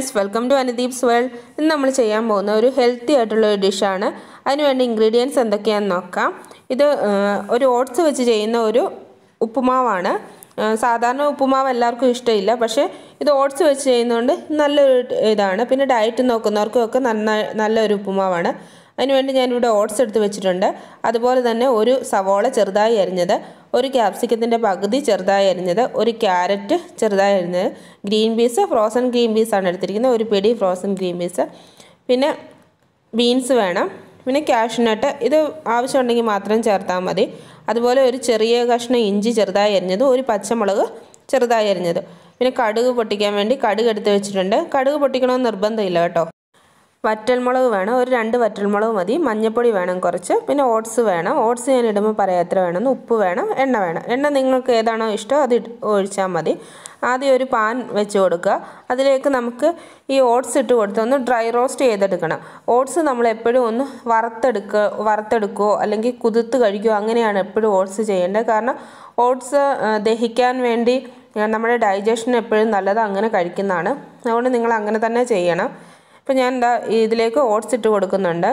friends welcome to Anudeep's world ഇന്ന് നമ്മൾ ചെയ്യാൻ പോകുന്ന ഒരു ഹെൽത്തി ആയിട്ടുള്ള ഒരു ഡിഷാണ് അതിനുവേണ്ടി ഇൻഗ്രീഡിയൻസ് എന്തൊക്കെയാണെന്ന് നോക്കാം ഇത് ആ, ഒരു ഓട്സ് വെച്ച് ചെയ്യുന്ന ഒരു ഉപ്പുമാവാണ് ആ, സാധാരണ ഉപ്പുമാവ് എല്ലാവർക്കും ഇഷ്ടമില്ല പക്ഷേ ഇത് ഓട്സ് വെച്ച് ചെയ്യുന്നതുകൊണ്ട് നല്ലൊരു ഇതാണ് പിന്നെ ഡയറ്റ് നോക്കുന്നവർക്കും ഒക്കെ നന്നായി നല്ലൊരു ഉപ്പുമാവാണ് അതിനുവേണ്ടി ഞാനിവിടെ ഓട്സ് എടുത്ത് വെച്ചിട്ടുണ്ട് അതുപോലെ തന്നെ ഒരു സവോള ചെറുതായി അരിഞ്ഞത് ഒരു ക്യാപ്സിക്കത്തിൻ്റെ പകുതി ചെറുതായി അരിഞ്ഞത് ഒരു ക്യാരറ്റ് ചെറുതായി അരിഞ്ഞത് ഗ്രീൻ പീസ് ഫ്രോസൺ ഗ്രീൻ പീസാണ് എടുത്തിരിക്കുന്നത് ഒരു പിടി ഫ്രോസൺ ഗ്രീൻ പീസ് പിന്നെ ബീൻസ് വേണം പിന്നെ കാഷ്നട്ട് ഇത് ആവശ്യമുണ്ടെങ്കിൽ മാത്രം ചേർത്താൽ മതി അതുപോലെ ഒരു ചെറിയ കഷ്ണം ഇഞ്ചി ചെറുതായി അരിഞ്ഞത് ഒരു പച്ചമുളക് ചെറുതായി അരിഞ്ഞത് പിന്നെ കടുക് പൊട്ടിക്കാൻ വേണ്ടി കടുക് എടുത്ത് വെച്ചിട്ടുണ്ട് കടുക് പൊട്ടിക്കണമെന്ന് നിർബന്ധമില്ല കേട്ടോ വറ്റൽമുളക് വേണം ഒരു രണ്ട് വറ്റൽമുളക് മതി മഞ്ഞൾപ്പൊടി വേണം കുറച്ച് പിന്നെ ഓട്സ് വേണം ഓട്സ് ഞാൻ ഇടുമ്പോൾ പറയാം എത്ര വേണമെന്ന് ഉപ്പ് വേണം എണ്ണ വേണം എണ്ണ നിങ്ങൾക്ക് ഏതാണോ ഇഷ്ടം അത് ഇട്ട് ഒഴിച്ചാൽ മതി ആദ്യം ഒരു പാൻ വെച്ച് കൊടുക്കുക അതിലേക്ക് നമുക്ക് ഈ ഓട്സ് ഇട്ട് കൊടുത്ത് ഒന്ന് ഡ്രൈ റോസ്റ്റ് ചെയ്തെടുക്കണം ഓട്സ് നമ്മൾ എപ്പോഴും ഒന്ന് വറുത്തെടുക്കുക വറുത്തെടുക്കുകയോ അല്ലെങ്കിൽ കുതിർത്ത് കഴിക്കുകയോ അങ്ങനെയാണ് എപ്പോഴും ഓട്സ് ചെയ്യേണ്ടത് കാരണം ഓട്സ് ദഹിക്കാൻ വേണ്ടി ആ, നമ്മുടെ ഡൈജഷൻ എപ്പോഴും നല്ലത് അങ്ങനെ കഴിക്കുന്നതാണ് അതുകൊണ്ട് നിങ്ങൾ അങ്ങനെ തന്നെ ചെയ്യണം ഇപ്പം ഞാൻ എന്താ ഇതിലേക്ക് ഓട്സ് ഇട്ട് കൊടുക്കുന്നുണ്ട്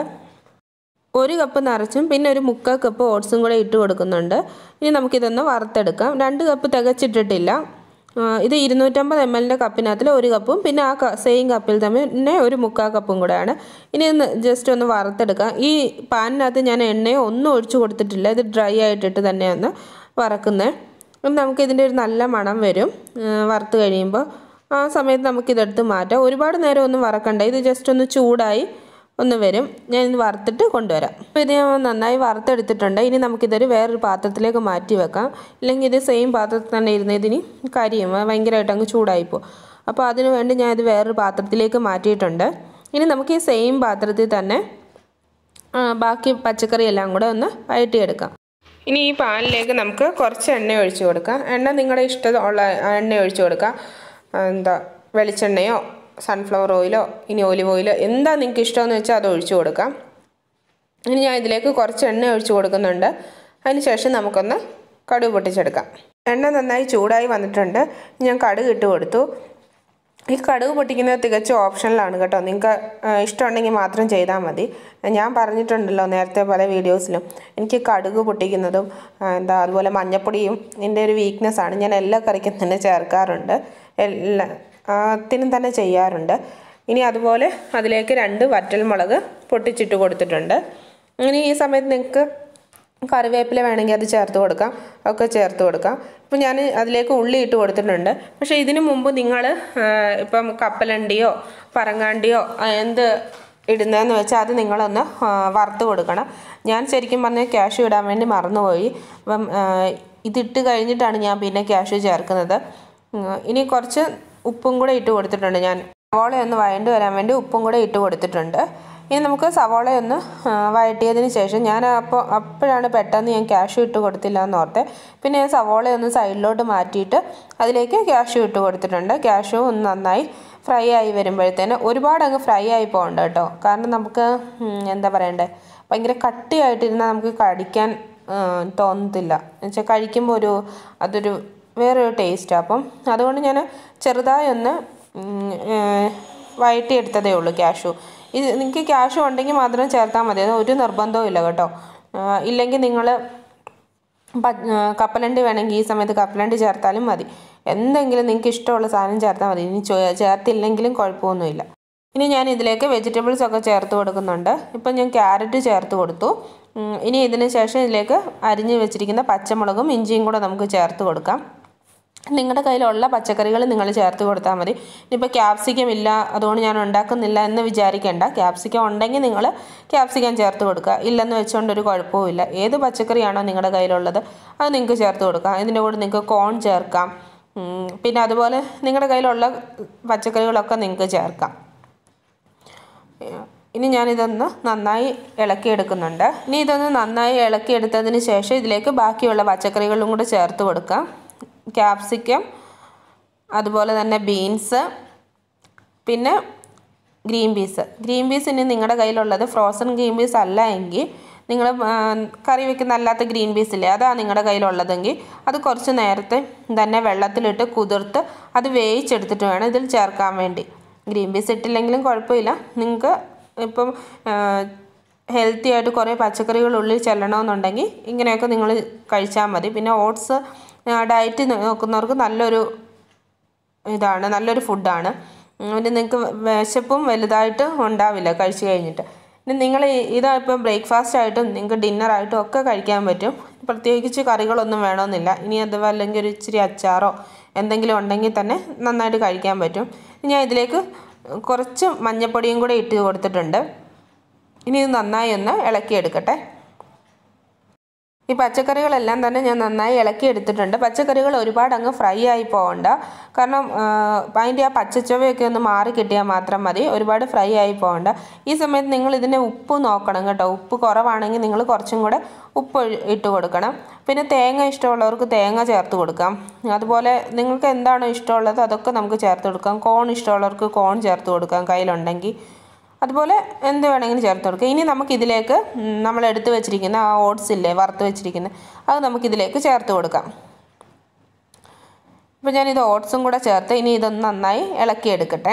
ഒരു കപ്പ് നിറച്ചും പിന്നെ ഒരു മുക്കാൽ കപ്പ് ഓട്സും കൂടെ ഇട്ട് കൊടുക്കുന്നുണ്ട് ഇനി നമുക്കിതൊന്ന് വറുത്തെടുക്കാം രണ്ട് കപ്പ് തികച്ചിട്ടിട്ടില്ല ആ, ഇത് ഇരുന്നൂറ്റമ്പത് എം എല്ലിൻ്റെ കപ്പിനകത്തിൽ ഒരു കപ്പും പിന്നെ ആ സെയിം കപ്പിൽ തന്നെ ഒരു മുക്കാൽ കപ്പും കൂടെയാണ് ഇനി ഒന്ന് ജസ്റ്റ് ഒന്ന് വറുത്തെടുക്കാം ഈ പാനിനകത്ത് ഞാൻ എണ്ണയോ ഒന്നും ഒഴിച്ചു കൊടുത്തിട്ടില്ല ഇത് ഡ്രൈ ആയിട്ടിട്ട് തന്നെയാണ് വറക്കുന്നത് അപ്പം നമുക്ക് ഇതിൻ്റെ ഒരു നല്ല മണം വരും ആ, വറുത്ത് കഴിയുമ്പോൾ ആ സമയത്ത് നമുക്കിതെടുത്ത് മാറ്റാം ഒരുപാട് നേരം ഒന്നും വറക്കണ്ട ഇത് ജസ്റ്റ് ഒന്ന് ചൂടായി ഒന്ന് വരും ഞാൻ ഇത് വറുത്തിട്ട് കൊണ്ടുവരാം അപ്പോൾ ഇത് ഞാൻ നന്നായി വറുത്തെടുത്തിട്ടുണ്ട് ഇനി നമുക്കിതൊരു വേറൊരു പാത്രത്തിലേക്ക് മാറ്റി വെക്കാം ഇല്ലെങ്കിൽ ഇത് സെയിം പാത്രത്തിൽ തന്നെ ഇരുന്ന് ഇതിന് കരിയും അത് ഭയങ്കരമായിട്ട് അങ്ങ് ചൂടായിപ്പോൾ അപ്പോൾ അതിന് വേണ്ടി ഞാൻ ഇത് വേറൊരു പാത്രത്തിലേക്ക് മാറ്റിയിട്ടുണ്ട് ഇനി നമുക്ക് ഈ സെയിം പാത്രത്തിൽ തന്നെ ആ, ബാക്കി പച്ചക്കറി എല്ലാം കൂടെ ഒന്ന് വഴറ്റിയെടുക്കാം ഇനി ഈ പാനിലേക്ക് നമുക്ക് കുറച്ച് എണ്ണ ഒഴിച്ചു കൊടുക്കാം എണ്ണ നിങ്ങളുടെ ഇഷ്ടമുള്ള എണ്ണ ഒഴിച്ചു കൊടുക്കാം എന്താ വെളിച്ചെണ്ണയോ സൺഫ്ലവർ ഓയിലോ ഇനി ഒലിവ് ഓയിലോ എന്താ നിങ്ങൾക്ക് ഇഷ്ടമെന്ന് വെച്ചാൽ അത് ഒഴിച്ചു കൊടുക്കാം ഇനി ഞാൻ ഇതിലേക്ക് കുറച്ച് എണ്ണ ഒഴിച്ചു കൊടുക്കുന്നുണ്ട് അതിന് ശേഷം നമുക്കൊന്ന് കടുക് പൊട്ടിച്ചെടുക്കാം എണ്ണ നന്നായി ചൂടായി വന്നിട്ടുണ്ട് ഞാൻ കടുക് ഇട്ട് കൊടുത്തു ഈ കടുക് പൊട്ടിക്കുന്നത് തികച്ചും ഓപ്ഷനിലാണ് കേട്ടോ നിങ്ങൾക്ക് ഇഷ്ടമുണ്ടെങ്കിൽ മാത്രം ചെയ്താൽ മതി ഞാൻ പറഞ്ഞിട്ടുണ്ടല്ലോ നേരത്തെ പല വീഡിയോസിലും എനിക്ക് കടുക് പൊട്ടിക്കുന്നതും ആ, എന്താ അതുപോലെ മഞ്ഞപ്പൊടിയും എൻ്റെ ഒരു വീക്ക്നെസ് ആണ് ഞാൻ എല്ലാ കറിക്കും തന്നെ ചേർക്കാറുണ്ട് എല്ലാ ത്തിനും തന്നെ ചെയ്യാറുണ്ട് ഇനി അതുപോലെ അതിലേക്ക് രണ്ട് വറ്റൽമുളക് പൊട്ടിച്ചിട്ട് കൊടുത്തിട്ടുണ്ട് ഇനി ഈ സമയത്ത് നിങ്ങൾക്ക് കറിവേപ്പില വേണമെങ്കിൽ അത് ചേർത്ത് കൊടുക്കാം ഒക്കെ ചേർത്ത് കൊടുക്കാം ഇപ്പം ഞാൻ അതിലേക്ക് ഉള്ളി ഇട്ട് കൊടുത്തിട്ടുണ്ട് പക്ഷേ ഇതിനു മുമ്പ് നിങ്ങൾ ഇപ്പം കപ്പലണ്ടിയോ പറങ്ങാണ്ടിയോ ആ, എന്ത് ഇടുന്നതെന്ന് വെച്ചാൽ അത് നിങ്ങളൊന്ന് ആ, വറുത്ത് കൊടുക്കണം ഞാൻ ശരിക്കും പറഞ്ഞാൽ ക്യാഷ് ഇടാൻ വേണ്ടി മറന്നുപോയി അപ്പം ആ, ഇതിട്ട് കഴിഞ്ഞിട്ടാണ് ഞാൻ പിന്നെ ക്യാഷ് ചേർക്കുന്നത് ഉം, ഇനി കുറച്ച് ഉപ്പും കൂടെ ഇട്ട് കൊടുത്തിട്ടുണ്ട് ഞാൻ സവോള ഒന്ന് വഴണ്ട് വരാൻ വേണ്ടി ഉപ്പും കൂടെ ഇട്ട് കൊടുത്തിട്ടുണ്ട് ഇനി നമുക്ക് സവോള ഒന്ന് ആ, വഴറ്റിയതിന് ശേഷം ഞാൻ അപ്പോൾ അപ്പോഴാണ് പെട്ടെന്ന് ഞാൻ ക്യാഷ് ഇട്ട് കൊടുത്തില്ല എന്ന് ഓർത്തെ പിന്നെ ഞാൻ സവോള ഒന്ന് സൈഡിലോട്ട് മാറ്റിയിട്ട് അതിലേക്ക് ക്യാഷ് ഇട്ട് കൊടുത്തിട്ടുണ്ട് ക്യാഷും ഒന്ന് നന്നായി ഫ്രൈ ആയി വരുമ്പോഴത്തേന് ഒരുപാട് അങ്ങ് ഫ്രൈ ആയി പോകണ്ട കേട്ടോ കാരണം നമുക്ക് ഉം, എന്താ പറയണ്ടേ ഭയങ്കര കട്ടിയായിട്ടിരുന്നാൽ നമുക്ക് കടിക്കാൻ ആ, തോന്നത്തില്ല എന്നുവെച്ചാൽ കഴിക്കുമ്പോൾ ഒരു അതൊരു വേറൊരു ടേസ്റ്റാണ് അപ്പം അതുകൊണ്ട് ഞാൻ ചെറുതായി ഒന്ന് ഉം, ഏ, വഴറ്റിയെടുത്തതേ ഉള്ളൂ ക്യാഷു ഇത് നിങ്ങൾക്ക് ക്യാഷു ഉണ്ടെങ്കിൽ മാത്രം ചേർത്താൽ മതി അത് ഒരു നിർബന്ധവും ഇല്ല കേട്ടോ ആ, ഇല്ലെങ്കിൽ നിങ്ങൾ കപ്പലണ്ടി വേണമെങ്കിൽ ഈ സമയത്ത് കപ്പലണ്ടി ചേർത്താലും മതി എന്തെങ്കിലും നിങ്ങൾക്ക് ഇഷ്ടമുള്ള സാധനം ചേർത്താൽ മതി ഇനി ചോ- ചേർത്തില്ലെങ്കിലും കുഴപ്പമൊന്നുമില്ല ഇനി ഞാൻ ഇതിലേക്ക് വെജിറ്റബിൾസ് ഒക്കെ ചേർത്ത് കൊടുക്കുന്നുണ്ട് ഇപ്പം ഞാൻ ക്യാരറ്റ് ചേർത്ത് കൊടുത്തു ഉം, ഇനി ഇതിന് ശേഷം ഇതിലേക്ക് അരിഞ്ഞ് വെച്ചിരിക്കുന്ന പച്ചമുളകും ഇഞ്ചിയും കൂടെ നമുക്ക് ചേർത്ത് കൊടുക്കാം നിങ്ങളുടെ കയ്യിലുള്ള പച്ചക്കറികൾ നിങ്ങൾ ചേർത്ത് കൊടുത്താൽ മതി ഇനിയിപ്പോൾ ക്യാപ്സിക്കം ഇല്ല അതുകൊണ്ട് ഞാൻ ഉണ്ടാക്കുന്നില്ല എന്ന് വിചാരിക്കേണ്ട ക്യാപ്സിക്കം ഉണ്ടെങ്കിൽ നിങ്ങൾ ക്യാപ്സിക്കം ചേർത്ത് കൊടുക്കുക ഇല്ലെന്ന് വെച്ചുകൊണ്ട് ഒരു കുഴപ്പവുമില്ല ഏത് പച്ചക്കറിയാണോ നിങ്ങളുടെ കയ്യിലുള്ളത് അത് നിങ്ങൾക്ക് ചേർത്ത് കൊടുക്കാം ഇതിൻ്റെ കൂടെ നിങ്ങൾക്ക് കോൺ ചേർക്കാം ഉം, പിന്നെ അതുപോലെ നിങ്ങളുടെ കയ്യിലുള്ള പച്ചക്കറികളൊക്കെ നിങ്ങൾക്ക് ചേർക്കാം ഇനി ഞാനിതൊന്ന് നന്നായി ഇളക്കിയെടുക്കുന്നുണ്ട് ഇനി ഇതൊന്ന് നന്നായി ഇളക്കിയെടുത്തതിന് ശേഷം ഇതിലേക്ക് ബാക്കിയുള്ള പച്ചക്കറികളും കൂടെ ചേർത്ത് കൊടുക്കാം ക്യാപ്സിക്കം അതുപോലെ തന്നെ ബീൻസ് പിന്നെ ഗ്രീൻ പീസ് ഗ്രീൻ പീസ് ഇനി നിങ്ങളുടെ കയ്യിലുള്ളത് ഫ്രോസൺ ഗ്രീൻ പീസ് അല്ല എങ്കിൽ നിങ്ങൾ കറി വെക്കുന്ന അല്ലാത്ത ഗ്രീൻ പീസ് ഇല്ലേ അതാണ് നിങ്ങളുടെ കയ്യിലുള്ളതെങ്കിൽ അത് കുറച്ച് നേരത്തെ തന്നെ വെള്ളത്തിലിട്ട് കുതിർത്ത് അത് വേവിച്ചെടുത്തിട്ട് വേണം ഇതിൽ ചേർക്കാൻ വേണ്ടി ഗ്രീൻ പീസ് ഇട്ടില്ലെങ്കിലും കുഴപ്പമില്ല നിങ്ങൾക്ക് ഇപ്പം ഹെൽത്തി ആയിട്ട് കുറേ പച്ചക്കറികൾ ഉള്ളിൽ ചെല്ലണമെന്നുണ്ടെങ്കിൽ ഇങ്ങനെയൊക്കെ നിങ്ങൾ കഴിച്ചാൽ മതി പിന്നെ ഓട്സ് ഡയറ്റ് നോക്കുന്നവർക്ക് നല്ലൊരു ഇതാണ് നല്ലൊരു ഫുഡാണ് പിന്നെ നിങ്ങൾക്ക് വിശപ്പും വലുതായിട്ട് ഉണ്ടാവില്ല കഴിച്ചു കഴിഞ്ഞിട്ട് പിന്നെ നിങ്ങൾ ഇതാ ഇപ്പം ബ്രേക്ക്ഫാസ്റ്റ് ആയിട്ടും നിങ്ങൾക്ക് ഡിന്നറായിട്ടും ഒക്കെ കഴിക്കാൻ പറ്റും പ്രത്യേകിച്ച് കറികളൊന്നും വേണമെന്നില്ല ഇനി അഥവാ അല്ലെങ്കിൽ ഒരു ഇച്ചിരി അച്ചാറോ എന്തെങ്കിലും ഉണ്ടെങ്കിൽ തന്നെ നന്നായിട്ട് കഴിക്കാൻ പറ്റും ഞാൻ ഇതിലേക്ക് കുറച്ച് മഞ്ഞൾപ്പൊടിയും കൂടെ ഇട്ട് കൊടുത്തിട്ടുണ്ട് ഇനി ഇത് നന്നായി ഒന്ന് ഇളക്കിയെടുക്കട്ടെ ഈ പച്ചക്കറികളെല്ലാം തന്നെ ഞാൻ നന്നായി ഇളക്കി എടുത്തിട്ടുണ്ട് പച്ചക്കറികൾ ഒരുപാട് അങ്ങ് ഫ്രൈ ആയി പോകണ്ട കാരണം അതിൻ്റെ ആ പച്ചച്ചുവയൊക്കെ ഒന്ന് മാറി കിട്ടിയാൽ മാത്രം മതി ഒരുപാട് ഫ്രൈ ആയി പോകണ്ട ഈ സമയത്ത് നിങ്ങൾ ഇതിൻ്റെ ഉപ്പ് നോക്കണം കേട്ടോ ഉപ്പ് കുറവാണെങ്കിൽ നിങ്ങൾ കുറച്ചും കൂടെ ഉപ്പ് ഇട്ട് കൊടുക്കണം പിന്നെ തേങ്ങ ഇഷ്ടമുള്ളവർക്ക് തേങ്ങ ചേർത്ത് കൊടുക്കാം അതുപോലെ നിങ്ങൾക്ക് എന്താണോ ഇഷ്ടമുള്ളത് അതൊക്കെ നമുക്ക് ചേർത്ത് കൊടുക്കാം കോൺ ഇഷ്ടമുള്ളവർക്ക് കോൺ ചേർത്ത് കൊടുക്കാം കയ്യിലുണ്ടെങ്കിൽ അതുപോലെ എന്ത് വേണമെങ്കിലും ചേർത്ത് കൊടുക്കുക ഇനി നമുക്കിതിലേക്ക് നമ്മൾ എടുത്ത് വെച്ചിരിക്കുന്ന ആ ഓട്സ് ഇല്ലേ വറുത്ത് വെച്ചിരിക്കുന്ന അത് നമുക്കിതിലേക്ക് ചേർത്ത് കൊടുക്കാം ഇപ്പോൾ ഞാനിത് ഓട്സും കൂടെ ചേർത്ത് ഇനി ഇതൊന്ന് നന്നായി ഇളക്കിയെടുക്കട്ടെ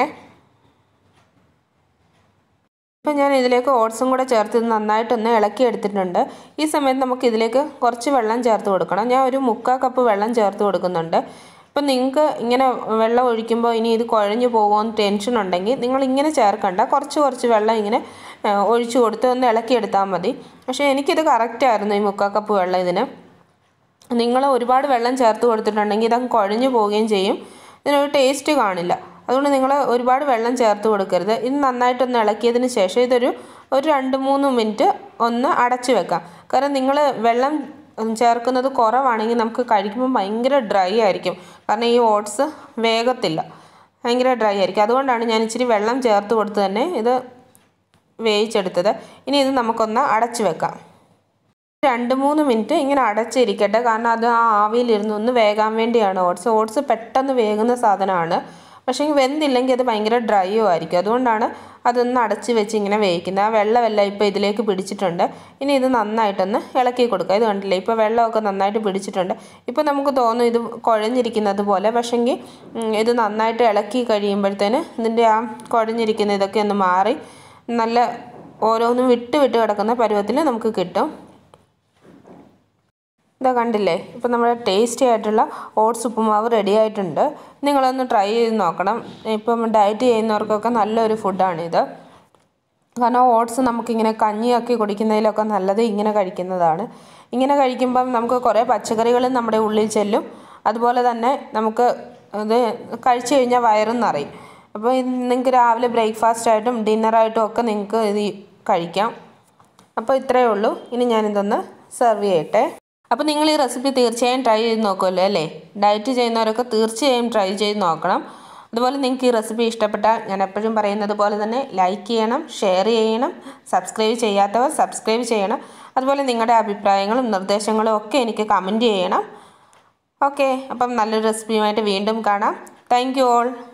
ഇപ്പം ഞാൻ ഇതിലേക്ക് ഓട്സും കൂടെ ചേർത്ത് ഇത് നന്നായിട്ടൊന്ന് ഇളക്കി എടുത്തിട്ടുണ്ട് ഈ സമയത്ത് നമുക്ക് ഇതിലേക്ക് കുറച്ച് വെള്ളം ചേർത്ത് കൊടുക്കണം ഞാൻ ഒരു മുക്കാൽ കപ്പ് വെള്ളം ചേർത്ത് കൊടുക്കുന്നുണ്ട് ഇപ്പം നിങ്ങൾക്ക് ഇങ്ങനെ വെള്ളം ഒഴിക്കുമ്പോൾ ഇനി ഇത് കുഴഞ്ഞു പോകുമെന്ന് ടെൻഷൻ ഉണ്ടെങ്കിൽ നിങ്ങൾ ഇങ്ങനെ ചേർക്കണ്ട കുറച്ച് കുറച്ച് വെള്ളം ഇങ്ങനെ ഒഴിച്ചു കൊടുത്ത് ഒന്ന് ഇളക്കിയെടുത്താൽ മതി പക്ഷേ എനിക്കിത് കറക്റ്റായിരുന്നു ഈ മുക്കാൽ കപ്പ് വെള്ളം ഇതിന് നിങ്ങൾ ഒരുപാട് വെള്ളം ചേർത്ത് കൊടുത്തിട്ടുണ്ടെങ്കിൽ ഇതങ്ങ് കുഴഞ്ഞു പോവുകയും ചെയ്യും ഇതിനൊരു ടേസ്റ്റ് കാണില്ല അതുകൊണ്ട് നിങ്ങൾ ഒരുപാട് വെള്ളം ചേർത്ത് കൊടുക്കരുത് ഇത് നന്നായിട്ടൊന്ന് ഇളക്കിയതിന് ശേഷം ഇതൊരു ഒരു രണ്ട് മൂന്ന് മിനിറ്റ് ഒന്ന് അടച്ചു വെക്കാം കാരണം നിങ്ങൾ വെള്ളം ചേർക്കുന്നത് കുറവാണെങ്കിൽ നമുക്ക് കഴിക്കുമ്പോൾ ഭയങ്കര ഡ്രൈ ആയിരിക്കും കാരണം ഈ ഓട്സ് വേഗത്തില്ല ഭയങ്കര ഡ്രൈ ആയിരിക്കും അതുകൊണ്ടാണ് ഞാൻ ഇച്ചിരി വെള്ളം ചേർത്ത് കൊടുത്ത് തന്നെ ഇത് വേവിച്ചെടുത്തത് ഇനി ഇത് നമുക്കൊന്ന് അടച്ചു വെക്കാം രണ്ട് മൂന്ന് മിനിറ്റ് ഇങ്ങനെ അടച്ചിരിക്കട്ടെ കാരണം അത് ആ ആവിയിലിരുന്ന് ഒന്ന് വേകാൻ വേണ്ടിയാണ് ഓട്സ് ഓട്സ് പെട്ടെന്ന് വേകുന്ന സാധനമാണ് പക്ഷേ വെന്തില്ലെങ്കിൽ അത് ഭയങ്കര ഡ്രൈയും ആയിരിക്കും അതുകൊണ്ടാണ് അതൊന്ന് അടച്ച് വെച്ച് ഇങ്ങനെ വേവിക്കുന്നത് ആ വെള്ളമെല്ലാം ഇപ്പോൾ ഇതിലേക്ക് പിടിച്ചിട്ടുണ്ട് ഇനി ഇത് നന്നായിട്ടൊന്ന് ഇളക്കി കൊടുക്കുക ഇത് കണ്ടില്ലേ ഇപ്പോൾ വെള്ളമൊക്കെ നന്നായിട്ട് പിടിച്ചിട്ടുണ്ട് ഇപ്പോൾ നമുക്ക് തോന്നും ഇത് കുഴഞ്ഞിരിക്കുന്നത് പോലെ പക്ഷെങ്കിൽ ഇത് നന്നായിട്ട് ഇളക്കി കഴിയുമ്പോഴത്തേന് ഇതിൻ്റെ ആ കുഴഞ്ഞിരിക്കുന്ന ഇതൊക്കെ ഒന്ന് മാറി നല്ല ഓരോന്നും വിട്ട് വിട്ട് കിടക്കുന്ന പരുവത്തിൽ നമുക്ക് കിട്ടും ഇതാ കണ്ടില്ലേ ഇപ്പം നമ്മുടെ ടേസ്റ്റി ആയിട്ടുള്ള ഓട്സ് ഉപ്പുമാവ് റെഡി ആയിട്ടുണ്ട് നിങ്ങളൊന്ന് ട്രൈ ചെയ്ത് നോക്കണം ഇപ്പം ഡയറ്റ് ചെയ്യുന്നവർക്കൊക്കെ നല്ലൊരു ഫുഡാണിത് കാരണം ഓട്സ് നമുക്കിങ്ങനെ കഞ്ഞിയാക്കി കുടിക്കുന്നതിലൊക്കെ നല്ലത് ഇങ്ങനെ കഴിക്കുന്നതാണ് ഇങ്ങനെ കഴിക്കുമ്പം നമുക്ക് കുറേ പച്ചക്കറികളും നമ്മുടെ ഉള്ളിൽ ചെല്ലും അതുപോലെ തന്നെ നമുക്ക് ഇത് കഴിച്ചു കഴിഞ്ഞാൽ വയറും നിറയും അപ്പോൾ നിങ്ങൾക്ക് രാവിലെ ബ്രേക്ക്ഫാസ്റ്റ് ആയിട്ടും ഡിന്നറായിട്ടും ഒക്കെ നിങ്ങൾക്ക് ഇത് കഴിക്കാം അപ്പോൾ ഇത്രയേ ഉള്ളൂ ഇനി ഞാനിതൊന്ന് സെർവ് ചെയ്യട്ടെ അപ്പോൾ നിങ്ങൾ ഈ റെസിപ്പി തീർച്ചയായും ട്രൈ ചെയ്ത് നോക്കുമല്ലോ അല്ലേ ഡയറ്റ് ചെയ്യുന്നവരൊക്കെ തീർച്ചയായും ട്രൈ ചെയ്ത് നോക്കണം അതുപോലെ നിങ്ങൾക്ക് ഈ റെസിപ്പി ഇഷ്ടപ്പെട്ടാൽ ഞാൻ എപ്പോഴും പറയുന്നത് പോലെ തന്നെ ലൈക്ക് ചെയ്യണം ഷെയർ ചെയ്യണം സബ്സ്ക്രൈബ് ചെയ്യാത്തവർ സബ്സ്ക്രൈബ് ചെയ്യണം അതുപോലെ നിങ്ങളുടെ അഭിപ്രായങ്ങളും നിർദ്ദേശങ്ങളും ഒക്കെ എനിക്ക് കമൻറ്റ് ചെയ്യണം ഓക്കെ അപ്പം നല്ലൊരു റെസിപ്പിയുമായിട്ട് വീണ്ടും കാണാം താങ്ക് യു ഓൾ